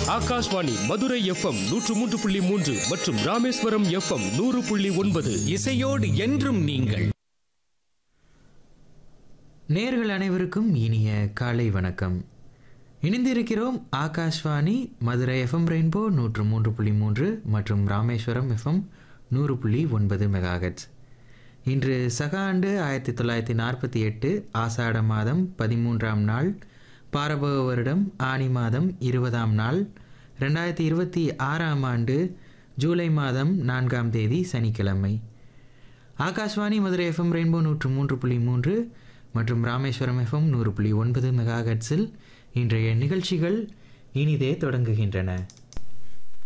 Akashvani Madurai FM நூற்று மூன்று புள்ளி மூன்று மற்றும் ராமேஸ்வரம் எஃப்எம் நூறு புள்ளி ஒன்பது இசையோடு என்றும் நீங்கள் நேர்கள் அனைவருக்கும் இனிய காலை வணக்கம் இணைந்திருக்கிறோம் ஆகாஷ்வாணி மதுரை எஃப்எம் ரெயின்போ நூற்று மூன்று புள்ளி மூன்று மற்றும் ராமேஸ்வரம் எஃப்எம் நூறு புள்ளி ஒன்பது மெகாஹெட்ஸ் இன்று சக ஆண்டு ஆயிரத்தி தொள்ளாயிரத்தி நாற்பத்தி எட்டு ஆசாட மாதம் பதிமூன்றாம் நாள் பாரபவ வருடம் ஆனி மாதம் இருபதாம் நாள் ரெண்டாயிரத்தி இருபத்தி ஆறாம் ஆண்டு ஜூலை மாதம் நான்காம் தேதி சனிக்கிழமை ஆகாஷ்வாணி மதுரை எஃப்எம் ரெயின்போ நூற்று மூன்று புள்ளி மூன்று மற்றும் ராமேஸ்வரம் எஃப்எம் நூறு புள்ளி ஒன்பது மெகாஹெட்ஸில் இன்றைய நிகழ்ச்சிகள் இனிதே தொடங்குகின்றன